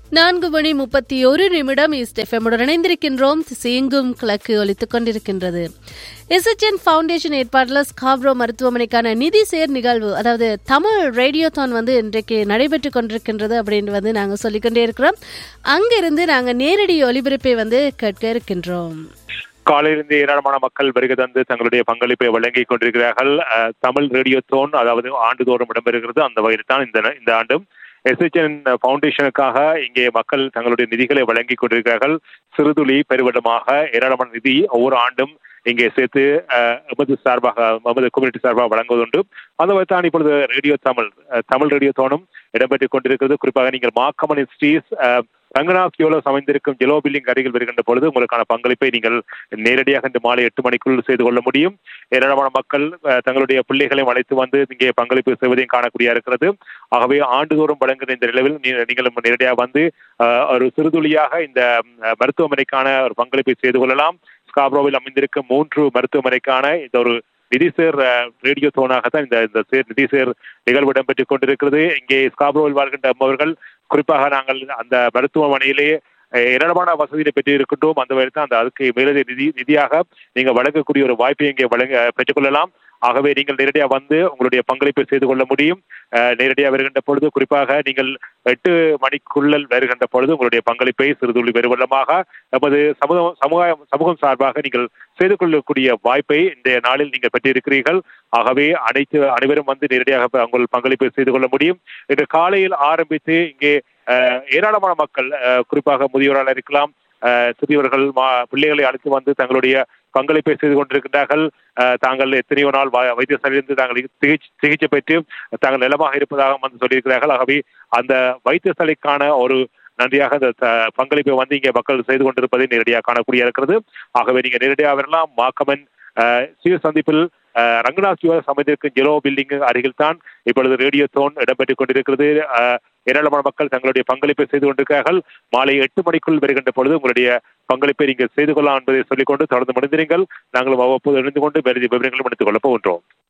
நான்கு மணி முப்பத்தி ஒரு நிமிடம் இஸ்டெஃபமுடன் இணைந்திருக்கின்றோம் திசையெங்கும் கிழக்கு ஒலித்துக் கொண்டிருக்கின்றது எஸ்எச்என் ஃபவுண்டேஷன் ஏற்பாட்டில் ஸ்காப்ரோ மருத்துவமனைக்கான நிதி சேர் நிகழ்வு அதாவது தமிழ் ரேடியோதான் வந்து இன்றைக்கு நடைபெற்று கொண்டிருக்கின்றது அப்படின்னு வந்து நாங்கள் சொல்லிக்கொண்டே இருக்கிறோம் அங்கிருந்து நாங்கள் நேரடி ஒலிபரப்பை வந்து கேட்க இருக்கின்றோம் காலையிலிருந்து ஏராளமான மக்கள் வருகை தந்து தங்களுடைய பங்களிப்பை வழங்கிக் கொண்டிருக்கிறார்கள் அஹ், தமிழ் ரேடியோ தோன் அதாவது ஆண்டுதோறும் இடம்பெறுகிறது அந்த வகையில் தான் இந்த இந்த ஆண்டும் எஸ்எச்என் ஃபவுண்டேஷனுக்காக இங்கே மக்கள் தங்களுடைய நிதிகளை வழங்கிக் கொண்டிருக்கிறார்கள் சிறுதுளி பெருவெள்ளமாக ஏராளமான நிதி ஒவ்வொரு ஆண்டும் இங்கே சேர்த்து அஹ், எமது சார்பாக எமது கம்யூனிட்டி சார்பாக வழங்குவதுண்டு அந்த வகையில் தான் இப்பொழுது ரேடியோ தமிழ் அஹ், தமிழ் ரேடியோ தோனும் இடம்பெற்றுக் கொண்டிருக்கிறது குறிப்பாக நீங்கள் மாக்கமன் ஸ்ட்ரீஸ் ரங்கநாத் அமைந்திருக்கும் ஜெலோ பில்டிங் அருகில் வருகின்ற பொழுது உங்களுக்கான பங்களிப்பை நீங்கள் நேரடியாக இந்த மாலை எட்டு மணிக்குள் செய்து கொள்ள முடியும் ஏராளமான மக்கள் அஹ், தங்களுடைய பிள்ளைகளையும் அழைத்து வந்து இங்கே பங்களிப்பு செய்வதையும் காணக்கூடிய இருக்கிறது ஆகவே ஆண்டுதோறும் வழங்குகிற இந்த நிலவில் நீ- நீங்களும் நேரடியாக வந்து அஹ், ஒரு சிறுதுளியாக இந்த அஹ், மருத்துவமனைக்கான ஒரு பங்களிப்பை செய்து கொள்ளலாம் ஸ்காப்ரோவில் அமைந்திருக்கும் மூன்று மருத்துவமனைக்கான இந்த ஒரு நிதிசேர் அஹ், ரேடியோ தோனாகத்தான் இந்த இந்த சேர் நிதிசேர் நிகழ்வு இடம்பெற்றுக் கொண்டிருக்கிறது இங்கே ஸ்காப்ரோவில் வாழ்கின்ற அம்மவர்கள் குறிப்பாக நாங்கள் அந்த மருத்துவமனையிலே அஹ், ஏராளமான வசதியை பெற்று இருக்கின்றோம் அந்த வகையில் தான் அந்த அதுக்கு மேலதிக நிதி நிதியாக நீங்கள் வழங்கக்கூடிய ஒரு வாய்ப்பை இங்கே வழங்க பெற்றுக்கொள்ளலாம் ஆகவே நீங்கள் நேரடியாக வந்து உங்களுடைய பங்களிப்பை செய்து கொள்ள முடியும் அஹ், நேரடியாக வருகின்ற பொழுது குறிப்பாக நீங்கள் எட்டு மணிக்குள்ளல் வருகின்ற பொழுது உங்களுடைய பங்களிப்பை சிறுதுளி பெருவெள்ளமாக நமது சமூகம் சமுதாயம் சமூகம் சார்பாக நீங்கள் செய்து கொள்ளக்கூடிய வாய்ப்பை இந்த நாளில் நீங்கள் பெற்றிருக்கிறீர்கள் ஆகவே அனைத்து அனைவரும் வந்து நேரடியாக ப- உங்கள் பங்களிப்பை செய்து கொள்ள முடியும் இன்று காலையில் ஆரம்பித்து இங்கே அஹ், ஏராளமான மக்கள் அஹ், குறிப்பாக முதியோரால் இருக்கலாம் அஹ், சிறியவர்கள் மா- பிள்ளைகளை அழைத்து வந்து தங்களுடைய பங்களிப்பை செய்து கொண்டிருக்கின்றார்கள் அஹ், தாங்கள் எத்தனையோ நாள் வ- வைத்தியசாலையிலிருந்து தாங்கள் சிகிச்சை சிகிச்சை பெற்று தாங்கள் நலமாக இருப்பதாக வந்து சொல்லியிருக்கிறார்கள் ஆகவே அந்த வைத்தியசாலைக்கான ஒரு நன்றியாக இந்த த- பங்களிப்பை வந்து இங்கே மக்கள் செய்து கொண்டிருப்பதை நேரடியாக காணக்கூடிய இருக்கிறது ஆகவே நீங்க நேரடியாக வரலாம் மாக்கமன் அஹ், சீர் சந்திப்பில் அஹ், ரங்கநாத் யுவஸ் அமைந்திருக்கும் ஜெலோ பில்டிங் அருகில் தான் இப்பொழுது ரேடியோ தோன் இடம்பெற்றுக் கொண்டிருக்கிறது அஹ், ஏராளமான மக்கள் தங்களுடைய பங்களிப்பை செய்து கொண்டிருக்கிறார்கள் மாலை எட்டு மணிக்குள் வருகின்ற பொழுது உங்களுடைய பங்களிப்பை நீங்கள் செய்து கொள்ளலாம் என்பதை சொல்லிக்கொண்டு தொடர்ந்து முடிந்திருங்கள் நாங்களும் அவ்வப்போது இணைந்து கொண்டு வேறு விவரங்களும் எடுத்துக் கொள்ளப் போகின்றோம்